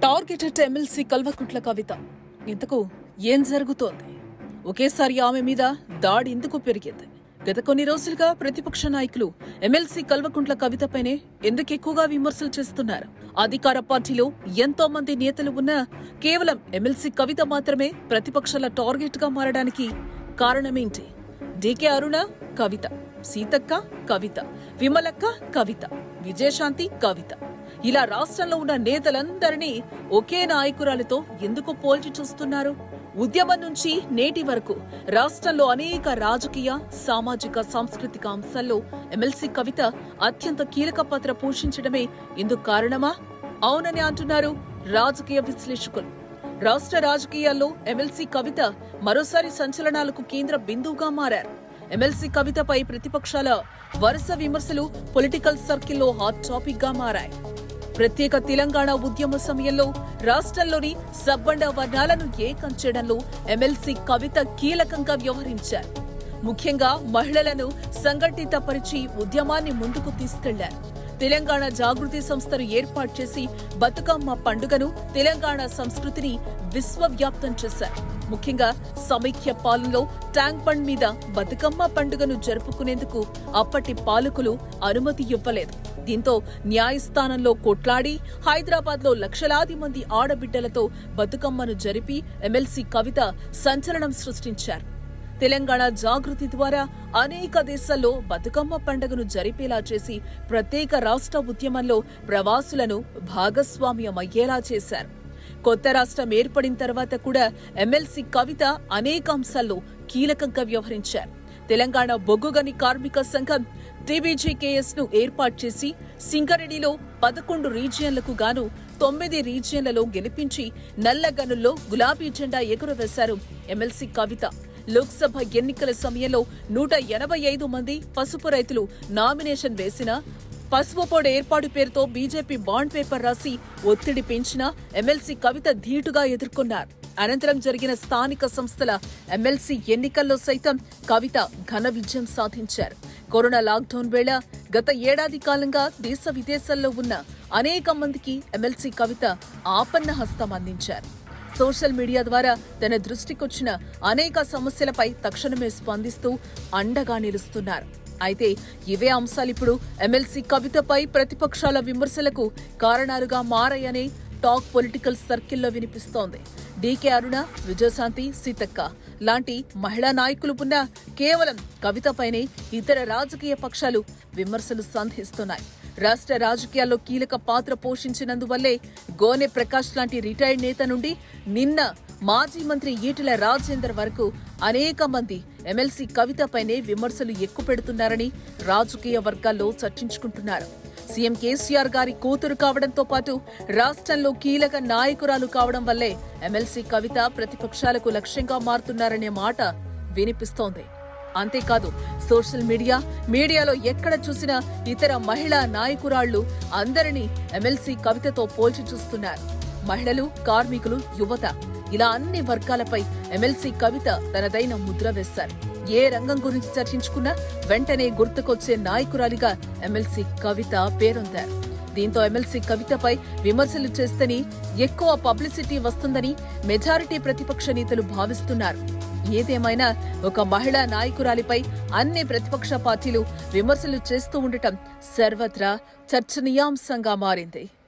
targeted MLC Kalvakuntla కవిత ఇంతకు ఏం జరుగుతోంది ఒకేసారి ఆమె మీద దాడి ఎందుకు పెరిగింది గత కొన్ని రోజులుగా ప్రతిపక్ష నాయకులు ఎమ్మెల్సీ కల్వకుంట్ల కవితపైనే ఎందుకు ఎక్కువగా విమర్శలు చేస్తున్నారు అధికార పార్టీలో ఎంతో మంది నేతలు ఉన్నా కేవలం ఎమ్మెల్సీ కవిత మాత్రమే ప్రతిపక్షాల టార్గెట్ గా మారడానికి కారణమేంటి డీకే అరుణ కవిత సీతక్క కవిత విమలక్క కవిత విజయశాంతి కవిత ఇలా రాష్ట్రంలో ఉన్న నేతలందరినీ ఒకే నాయకురాలతో ఎందుకు పోల్చి చూస్తున్నారు ఉద్యమం నుంచి నేటి వరకు రాష్ట్రంలో అనేక రాజకీయ సామాజిక సాంస్కృతిక అంశాల్లో ఎమ్మెల్సీ కవిత అత్యంత కీలక పాత్ర పోషించడమే ఇందుకు కారణమా అవునని అంటున్నారు రాజకీయ విశ్లేషకులు రాష్ట్ర రాజకీయాల్లో ఎమ్మెల్సీ కవిత మరోసారి సంచలనాలకు కేంద్ర బిందువుగా మారారు ఎమ్మెల్సీ కవితపై ప్రతిపక్షాల వరుస విమర్శలు పొలిటికల్ సర్కిల్లో హాట్ టాపిక్ గా మారాయి ప్రత్యేక తెలంగాణ ఉద్యమ సమయంలో రాష్ట్రంలోని సబ్బండ వర్ణాలను ఏకం చేయడంలో ఎమ్మెల్సీ కవిత కీలకంగా వ్యవహరించారు ముఖ్యంగా మహిళలను సంఘటితపరిచి ఉద్యమాన్ని ముందుకు తీసుకెళ్లారు తెలంగాణ జాగృతి సంస్థను ఏర్పాటు చేసి బతుకమ్మ పండుగను తెలంగాణ సంస్కృతిని విశ్వవ్యాప్తం చేశారు ముఖ్యంగా సమైక్య పాలనలో ట్యాంక్ బండ్ మీద బతుకమ్మ పండుగను జరుపుకునేందుకు అప్పటి పాలకులు అనుమతి ఇవ్వలేదు దీంతో న్యాయస్థానంలో కొట్లాడి హైదరాబాద్ లో లక్షలాది మంది ఆడబిడ్డలతో బతుకమ్మను జరిపి ఎమ్మెల్సీ కవిత సంచలనం సృష్టించారు తెలంగాణ జాగృతి ద్వారా అనేక దేశాల్లో బతుకమ్మ పండుగను జరిపేలా చేసి ప్రత్యేక రాష్ట్ర ఉద్యమంలో ప్రవాసులను భాగస్వామ్యమయ్యేలా చేశారు కొత్త రాష్ట్రం ఏర్పడిన తర్వాత కూడా ఎమ్మెల్సీ కవిత అనేక అంశాల్లో కీలకంగా వ్యవహరించారు తెలంగాణ బొగ్గుగని కార్మిక సంఘం టీబీజీకేఎస్ ను ఏర్పాటు చేసి సింగరేణిలో పదకొండు రీజియన్లకు గాను తొమ్మిది రీజియన్లలో గెలిపించి నల్లగనుల్లో గులాబీ జెండా ఎగురవేశారు ఎమ్మెల్సీ కవిత లోక్సభ ఎన్నికల సమయంలో నూట ఎనభై ఐదు మంది పసుపు రైతులు నామినేషన్ వేసిన పసుపు పొడి ఏర్పాటు పేరుతో బీజేపీ బాండ్ పేపర్ రాసి ఒత్తిడి పెంచిన ఎమ్మెల్సీ కవిత ధీటుగా ఎదుర్కొన్నారు అనంతరం జరిగిన స్థానిక సంస్థల ఎమ్మెల్సీ ఎన్నికల్లో సైతం కవిత ఘన విజయం సాధించారు కరోనా లాక్డౌన్ వేళ గత ఏడాది కాలంగా దేశ విదేశాల్లో ఉన్న అనేక మందికి ఎమ్మెల్సీ కవిత ఆపన్న హస్తం అందించారు సోషల్ మీడియా ద్వారా తన దృష్టికొచ్చిన అనేక సమస్యలపై తక్షణమే స్పందిస్తూ అండగా నిలుస్తున్నారు అయితే ఇవే అంశాలు ఇప్పుడు ఎమ్మెల్సీ కవితపై ప్రతిపక్షాల విమర్శలకు కారణాలుగా మారాయనే టాక్ పొలిటికల్ సర్కిల్లో వినిపిస్తోంది డీకే అరుణ విజయశాంతి సీతక్క లాంటి మహిళా నాయకులు ఉన్న కేవలం కవితపైనే ఇతర రాజకీయ పక్షాలు విమర్శలు సంధిస్తున్నాయి రాష్ట్ర రాజకీయాల్లో కీలక పాత్ర పోషించినందువల్లే గోనె ప్రకాష్ లాంటి రిటైర్డ్ నేత నుండి నిన్న మాజీ మంత్రి ఈటెల రాజేందర్ వరకు అనేక మంది ఎమ్మెల్సీ కవితపైనే విమర్శలు ఎక్కుపెడుతున్నారని రాజకీయ వర్గాల్లో చర్చించుకుంటున్నారు సీఎం కేసీఆర్ గారి కూతురు కావడంతో పాటు రాష్ట్రంలో కీలక నాయకురాలు కావడం వల్లే ఎమ్మెల్సీ కవిత ప్రతిపక్షాలకు లక్ష్యంగా మారుతున్నారనే మాట వినిపిస్తోంది అంతేకాదు సోషల్ మీడియా మీడియాలో ఎక్కడ చూసినా ఇతర మహిళా నాయకురాళ్లు అందరినీ ఎమ్మెల్సీ కవితతో పోల్చి చూస్తున్నారు మహిళలు కార్మికులు యువత ఇలా అన్ని వర్గాలపై ఎమ్మెల్సీ కవిత తనదైన ముద్ర వేశారు ఏ రంగం గురించి చర్చించుకున్నా వెంటనే గుర్తుకొచ్చే నాయకురాలిగా ఎమ్మెల్సీ కవిత పేరొందారు దీంతో ఎమ్మెల్సీ కవితపై విమర్శలు చేస్తేనే ఎక్కువ పబ్లిసిటీ వస్తుందని మెజారిటీ ప్రతిపక్ష నేతలు భావిస్తున్నారు ఏదేమైనా ఒక మహిళా నాయకురాలిపై అన్ని ప్రతిపక్ష పార్టీలు విమర్శలు చేస్తూ ఉండటం సర్వత్రా చర్చనీయాంశంగా మారింది